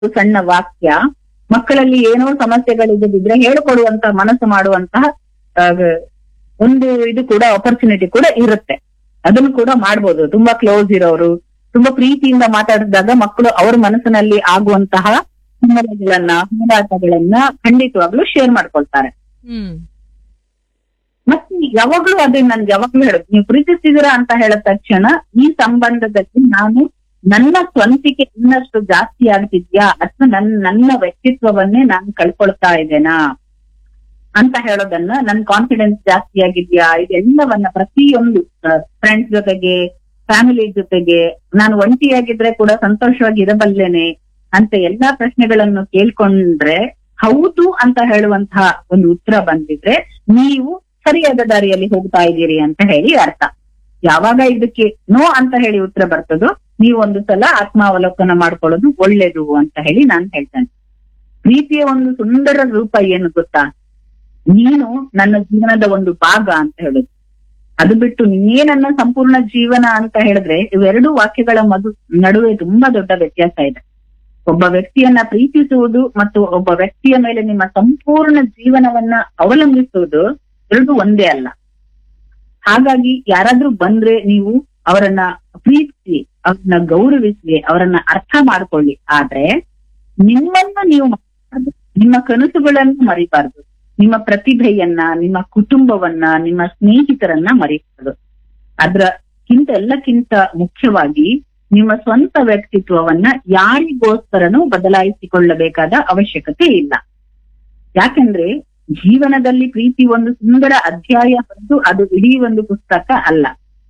ಸಣ್ಣ ವಾಕ್ಯ ಮಕ್ಕಳಲ್ಲಿ ಏನೋ ಸಮಸ್ಯೆಗಳಿದ್ದಿದ್ರೆ ಹೇಳಿಕೊಡುವಂತ ಮನಸ್ಸು ಮಾಡುವಂತಹ ಆ, ಒಂದು ಇದು ಕೂಡ ಆಪರ್ಚುನಿಟಿ ಕೂಡ ಇರುತ್ತೆ ಅದನ್ನು ಕೂಡ ಮಾಡ್ಬೋದು ತುಂಬಾ ಕ್ಲೋಸ್ ಇರೋರು ತುಂಬಾ ಪ್ರೀತಿಯಿಂದ ಮಾತಾಡಿದಾಗ ಮಕ್ಕಳು ಅವ್ರ ಮನಸ್ಸಿನಲ್ಲಿ ಆಗುವಂತಹ ಹಿನ್ನೆಲೆಗಳನ್ನ ಹೋರಾಟಗಳನ್ನ ಖಂಡಿತವಾಗ್ಲೂ ಶೇರ್ ಮಾಡ್ಕೊಳ್ತಾರೆ ಹ್ಮ್ ಮತ್ತೆ ಯಾವಾಗ್ಲೂ ಅದೇ ನನ್ಗೆ ಯಾವಾಗ್ಲೂ ಹೇಳುದು ನೀವು ಪ್ರೀತಿಸಿದಿರಾ ಅಂತ ಹೇಳಿದ ತಕ್ಷಣ ಈ ಸಂಬಂಧದಲ್ಲಿ ನಾನು ನನ್ನ ಸ್ವಂತಿಕೆ ಇನ್ನಷ್ಟು ಜಾಸ್ತಿ ಆಗ್ತಿದ್ಯಾ ಅಥವಾ ನನ್ನ ನನ್ನ ವ್ಯಕ್ತಿತ್ವವನ್ನೇ ನಾನು ಕಳ್ಕೊಳ್ತಾ ಇದ್ದೇನಾ ಅಂತ ಹೇಳೋದನ್ನ ನನ್ ಕಾನ್ಫಿಡೆನ್ಸ್ ಜಾಸ್ತಿ ಆಗಿದ್ಯಾ ಇದೆಲ್ಲವನ್ನ ಪ್ರತಿಯೊಂದು ಫ್ರೆಂಡ್ಸ್ ಜೊತೆಗೆ ಫ್ಯಾಮಿಲಿ ಜೊತೆಗೆ ನಾನು ಒಂಟಿಯಾಗಿದ್ರೆ ಕೂಡ ಸಂತೋಷವಾಗಿ ಇರಬಲ್ಲೇನೆ ಅಂತ ಎಲ್ಲಾ ಪ್ರಶ್ನೆಗಳನ್ನು ಕೇಳ್ಕೊಂಡ್ರೆ ಹೌದು ಅಂತ ಹೇಳುವಂತಹ ಒಂದು ಉತ್ತರ ಬಂದಿದ್ರೆ ನೀವು ಸರಿಯಾದ ದಾರಿಯಲ್ಲಿ ಹೋಗ್ತಾ ಇದ್ದೀರಿ ಅಂತ ಹೇಳಿ ಅರ್ಥ ಯಾವಾಗ ಇದಕ್ಕೆ ನೋ ಅಂತ ಹೇಳಿ ಉತ್ತರ ಬರ್ತದೋ ನೀವು ಒಂದು ಸಲ ಆತ್ಮಾವಲೋಕನ ಮಾಡ್ಕೊಳ್ಳೋದು ಒಳ್ಳೇದು ಅಂತ ಹೇಳಿ ನಾನು ಹೇಳ್ತೇನೆ ಪ್ರೀತಿಯ ಒಂದು ಸುಂದರ ರೂಪ ಏನು ಗೊತ್ತಾ ನೀನು ನನ್ನ ಜೀವನದ ಒಂದು ಭಾಗ ಅಂತ ಹೇಳುದು ಅದು ಬಿಟ್ಟು ನೀನೇ ನನ್ನ ಸಂಪೂರ್ಣ ಜೀವನ ಅಂತ ಹೇಳಿದ್ರೆ ಇವೆರಡು ವಾಕ್ಯಗಳ ಮಧು ನಡುವೆ ತುಂಬಾ ದೊಡ್ಡ ವ್ಯತ್ಯಾಸ ಇದೆ ಒಬ್ಬ ವ್ಯಕ್ತಿಯನ್ನ ಪ್ರೀತಿಸುವುದು ಮತ್ತು ಒಬ್ಬ ವ್ಯಕ್ತಿಯ ಮೇಲೆ ನಿಮ್ಮ ಸಂಪೂರ್ಣ ಜೀವನವನ್ನ ಅವಲಂಬಿಸುವುದು ಎರಡು ಒಂದೇ ಅಲ್ಲ ಹಾಗಾಗಿ ಯಾರಾದ್ರೂ ಬಂದ್ರೆ ನೀವು ಅವರನ್ನ ಪ್ರೀತಿಸಿ ಅವ್ರನ್ನ ಗೌರವಿಸಿ ಅವರನ್ನ ಅರ್ಥ ಮಾಡ್ಕೊಳ್ಳಿ ಆದ್ರೆ ನಿಮ್ಮನ್ನ ನೀವು ಮರಿಬಾರ್ದು ನಿಮ್ಮ ಕನಸುಗಳನ್ನ ಮರಿಬಾರ್ದು ನಿಮ್ಮ ಪ್ರತಿಭೆಯನ್ನ ನಿಮ್ಮ ಕುಟುಂಬವನ್ನ ನಿಮ್ಮ ಸ್ನೇಹಿತರನ್ನ ಮರಿಬಾರ್ದು ಅದ್ರಕ್ಕಿಂತ ಎಲ್ಲಕ್ಕಿಂತ ಮುಖ್ಯವಾಗಿ ನಿಮ್ಮ ಸ್ವಂತ ವ್ಯಕ್ತಿತ್ವವನ್ನ ಯಾರಿಗೋಸ್ಕರನೂ ಬದಲಾಯಿಸಿಕೊಳ್ಳಬೇಕಾದ ಅವಶ್ಯಕತೆ ಇಲ್ಲ ಯಾಕೆಂದ್ರೆ ಜೀವನದಲ್ಲಿ ಪ್ರೀತಿ ಒಂದು ಸುಂದರ ಅಧ್ಯಾಯ ಹೊರತು ಅದು ಇಡೀ ಒಂದು ಪುಸ್ತಕ ಅಲ್ಲ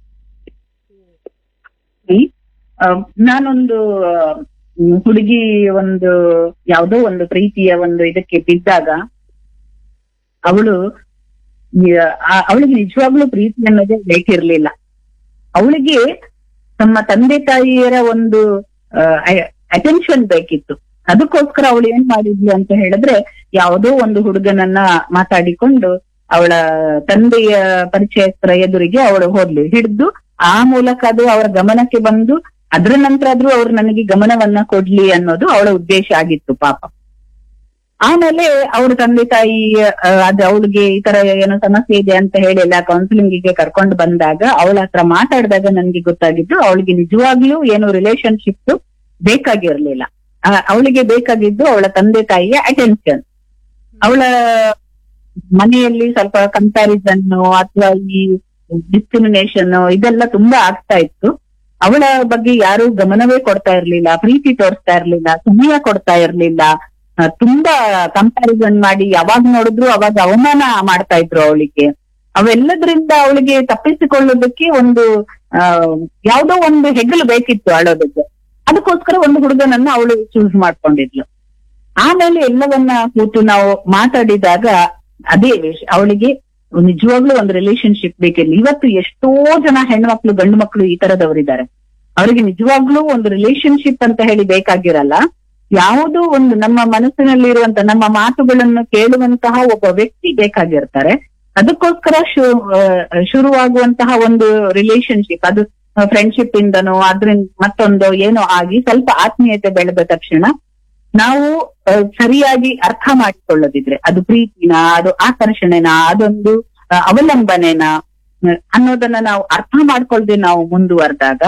ಈ, ಆ, ನಾನೊಂದು ಆ, ಹ್ಮ್, ಹುಡುಗಿ ಒಂದು ಯಾವ್ದೋ ಒಂದು ಪ್ರೀತಿಯ ಒಂದು ಇದಕ್ಕೆ ಬಿದ್ದಾಗ ಅವಳು ಅವಳಿಗೆ ನಿಜವಾಗ್ಲೂ ಪ್ರೀತಿ ಅನ್ನೋದೇ ಬೇಕಿರ್ಲಿಲ್ಲ ಅವಳಿಗೆ ತಮ್ಮ ತಂದೆ ತಾಯಿಯರ ಒಂದು ಅಟೆನ್ಷನ್ ಬೇಕಿತ್ತು ಅದಕ್ಕೋಸ್ಕರ ಅವಳು ಏನ್ ಮಾಡಿದ್ಲು ಅಂತ ಹೇಳಿದ್ರೆ ಯಾವುದೋ ಒಂದು ಹುಡುಗನನ್ನ ಮಾತಾಡಿಕೊಂಡು ಅವಳ ತಂದೆಯ ಪರಿಚಯಸ್ಥರ ಎದುರಿಗೆ ಅವಳು ಹೋದ್ಲು ಹಿಡಿದು ಆ ಮೂಲಕ ಅದು ಅವರ ಗಮನಕ್ಕೆ ಬಂದು ಅದ್ರ ನಂತರ ಆದ್ರೂ ಅವ್ರು ನನಗೆ ಗಮನವನ್ನ ಕೊಡ್ಲಿ ಅನ್ನೋದು ಅವಳ ಉದ್ದೇಶ ಆಗಿತ್ತು ಪಾಪ ಆಮೇಲೆ ಅವ್ರ ತಂದೆ ತಾಯಿ ಆ, ಅದು ಅವಳಿಗೆ ಈ ತರ ಏನೋ ಸಮಸ್ಯೆ ಇದೆ ಅಂತ ಹೇಳಿ ಎಲ್ಲ ಕೌನ್ಸಿಲಿಂಗ್ ಗೆ ಕರ್ಕೊಂಡು ಬಂದಾಗ ಅವಳ ಹತ್ರ ಮಾತಾಡಿದಾಗ ನನ್ಗೆ ಗೊತ್ತಾಗಿದ್ದು ಅವಳಿಗೆ ನಿಜವಾಗ್ಲೂ ಏನು ರಿಲೇಶನ್ಶಿಪ್ ಬೇಕಾಗಿರ್ಲಿಲ್ಲ ಆ, ಅವಳಿಗೆ ಬೇಕಾಗಿದ್ದು ಅವಳ ತಂದೆ ತಾಯಿಯ ಅಟೆನ್ಷನ್ ಅವಳ ಮನೆಯಲ್ಲಿ ಸ್ವಲ್ಪ ಕಂಪ್ಯಾರಿಸನ್ ಅಥವಾ ಈ ಡಿಸ್ಕ್ರಿಮಿನೇಷನ್ ಇದೆಲ್ಲ ತುಂಬಾ ಆಗ್ತಾ ಇತ್ತು ಅವಳ ಬಗ್ಗೆ ಯಾರು ಗಮನವೇ ಕೊಡ್ತಾ ಇರ್ಲಿಲ್ಲ ಪ್ರೀತಿ ತೋರಿಸ್ತಾ ಇರ್ಲಿಲ್ಲ ಸಮಯ ಕೊಡ್ತಾ ಇರ್ಲಿಲ್ಲ ಆ, ತುಂಬಾ ಕಂಪ್ಯಾರಿಸನ್ ಮಾಡಿ ಯಾವಾಗ ನೋಡಿದ್ರು ಅವಾಗ ಅವಮಾನ ಮಾಡ್ತಾ ಇದ್ರು ಅವಳಿಗೆ ಅವೆಲ್ಲದ್ರಿಂದ ಅವಳಿಗೆ ತಪ್ಪಿಸಿಕೊಳ್ಳೋದಕ್ಕೆ ಒಂದು ಆ ಯಾವ್ದೋ ಒಂದು ಹೆಗಲು ಬೇಕಿತ್ತು ಆಳೋದಕ್ಕೆ ಅದಕ್ಕೋಸ್ಕರ ಒಂದು ಹುಡುಗನನ್ನ ಅವಳು ಚೂಸ್ ಮಾಡ್ಕೊಂಡಿದ್ಲು ಆಮೇಲೆ ಎಲ್ಲವನ್ನ ಕೂತು ನಾವು ಮಾತಾಡಿದಾಗ ಅದೇ ವಿಷ- ಅವಳಿಗೆ ನಿಜವಾಗ್ಲೂ ಒಂದು ರಿಲೇಶನ್ಶಿಪ್ ಬೇಕಿರ್ಲಿ ಇವತ್ತು ಎಷ್ಟೋ ಜನ ಹೆಣ್ಮಕ್ಳು ಗಂಡು ಮಕ್ಳು ಈ ತರದವರಿದ್ದಾರೆ ಅವರಿಗೆ ನಿಜವಾಗ್ಲೂ ಒಂದು ರಿಲೇಶನ್ಶಿಪ್ ಅಂತ ಹೇಳಿ ಬೇಕಾಗಿರಲ್ಲ ಯಾವುದೋ ಒಂದು ನಮ್ಮ ಮನಸ್ಸಿನಲ್ಲಿರುವಂತ ನಮ್ಮ ಮಾತುಗಳನ್ನು ಕೇಳುವಂತಹ ಒಬ್ಬ ವ್ಯಕ್ತಿ ಬೇಕಾಗಿರ್ತಾರೆ ಅದಕ್ಕೋಸ್ಕರ ಶು- ಆ, ಶುರುವಾಗುವಂತಹ ಒಂದು ರಿಲೇಶನ್ಶಿಪ್ ಅದು ಫ್ರೆಂಡ್ಶಿಪ್ ಇಂದನೋ ಅದ್ರಿಂದ ಮತ್ತೊಂದು ಏನೋ ಆಗಿ ಸ್ವಲ್ಪ ಆತ್ಮೀಯತೆ ಬೆಳೆದ ತಕ್ಷಣ ನಾವು ಆ, ಸರಿಯಾಗಿ ಅರ್ಥ ಮಾಡಿಕೊಳ್ಳದಿದ್ರೆ ಅದು ಪ್ರೀತಿನ ಅದು ಆಕರ್ಷಣೆನ ಅದೊಂದು ಆ, ಅವಲಂಬನೆನ ಆ, ಅನ್ನೋದನ್ನ ನಾವು ಅರ್ಥ ಮಾಡ್ಕೊಳ್ದೆ ನಾವು ಮುಂದುವರೆದಾಗ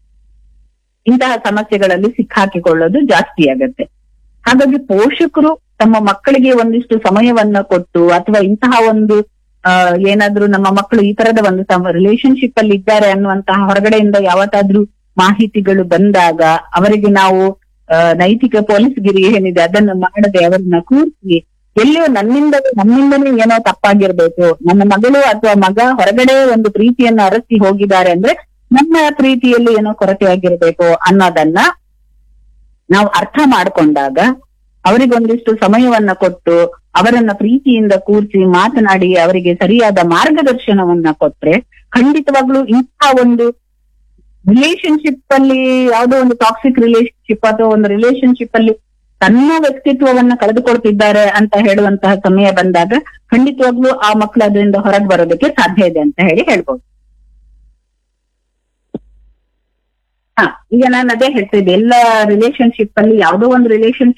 ಇಂತಹ ಸಮಸ್ಯೆಗಳಲ್ಲಿ ಸಿಕ್ಕಾಕಿಕೊಳ್ಳೋದು ಜಾಸ್ತಿ ಆಗತ್ತೆ ಹಾಗಾಗಿ ಪೋಷಕರು ತಮ್ಮ ಮಕ್ಕಳಿಗೆ ಒಂದಿಷ್ಟು ಸಮಯವನ್ನ ಕೊಟ್ಟು ಅಥವಾ ಇಂತಹ ಒಂದು ಆ, ಏನಾದ್ರೂ ನಮ್ಮ ಮಕ್ಕಳು ಈ ತರದ ಒಂದು ರಿಲೇಶನ್ಶಿಪ್ ಅಲ್ಲಿ ಇದ್ದಾರೆ ಅನ್ನುವಂತಹ ಹೊರಗಡೆಯಿಂದ ಯಾವತ್ತಾದ್ರೂ ಮಾಹಿತಿಗಳು ಬಂದಾಗ ಅವರಿಗೆ ನಾವು ಆ, ನೈತಿಕ ಪೊಲೀಸ್ಗಿರಿ ಏನಿದೆ ಅದನ್ನು ಮಾಡದೆ ಅವರನ್ನ ಕೂರಿಸಿ ಎಲ್ಲಿಯೋ ನನ್ನಿಂದ ನಮ್ಮಿಂದನೇ ಏನೋ ತಪ್ಪಾಗಿರ್ಬೇಕು ನನ್ನ ಮಗಳು ಅಥವಾ ಮಗ ಹೊರಗಡೆ ಒಂದು ಪ್ರೀತಿಯನ್ನ ಅರಸಿ ಹೋಗಿದ್ದಾರೆ ಅಂದ್ರೆ ನನ್ನ ಪ್ರೀತಿಯಲ್ಲಿ ಏನೋ ಕೊರತೆ ಆಗಿರ್ಬೇಕು ಅನ್ನೋದನ್ನ ನಾವು ಅರ್ಥ ಮಾಡ್ಕೊಂಡಾಗ ಅವರಿಗೊಂದಿಷ್ಟು ಸಮಯವನ್ನ ಕೊಟ್ಟು ಅವರನ್ನ ಪ್ರೀತಿಯಿಂದ ಕೂರಿಸಿ ಮಾತನಾಡಿ ಅವರಿಗೆ ಸರಿಯಾದ ಮಾರ್ಗದರ್ಶನವನ್ನ ಕೊಟ್ರೆ ಖಂಡಿತವಾಗ್ಲೂ ಇಂತಹ ಒಂದು ರಿಲೇಶನ್ಶಿಪ್ ಅಲ್ಲಿ ಯಾವುದೋ ಒಂದು ಟಾಕ್ಸಿಕ್ ರಿಲೇಶನ್ಶಿಪ್ ಅಥವಾ ಒಂದು ರಿಲೇಶನ್ಶಿಪ್ ಅಲ್ಲಿ ತನ್ನ ವ್ಯಕ್ತಿತ್ವವನ್ನ ಕಳೆದುಕೊಳ್ತಿದ್ದಾರೆ ಅಂತ ಹೇಳುವಂತಹ ಸಮಯ ಬಂದಾಗ ಖಂಡಿತವಾಗ್ಲೂ ಆ ಮಕ್ಕಳು ಅದರಿಂದ ಹೊರಗೆ ಬರೋದಕ್ಕೆ ಸಾಧ್ಯ ಇದೆ ಅಂತ ಹೇಳಿ ಹೇಳ್ಬೋದು ಹಾ ಈಗ ನಾನು ಅದೇ ಹೇಳ್ತಾ ಇದ್ದೆ ಎಲ್ಲ ರಿಲೇಶನ್ಶಿಪ್ ಅಲ್ಲಿ ಯಾವುದೋ ಒಂದು ರಿಲೇಶನ್ಶಿಪ್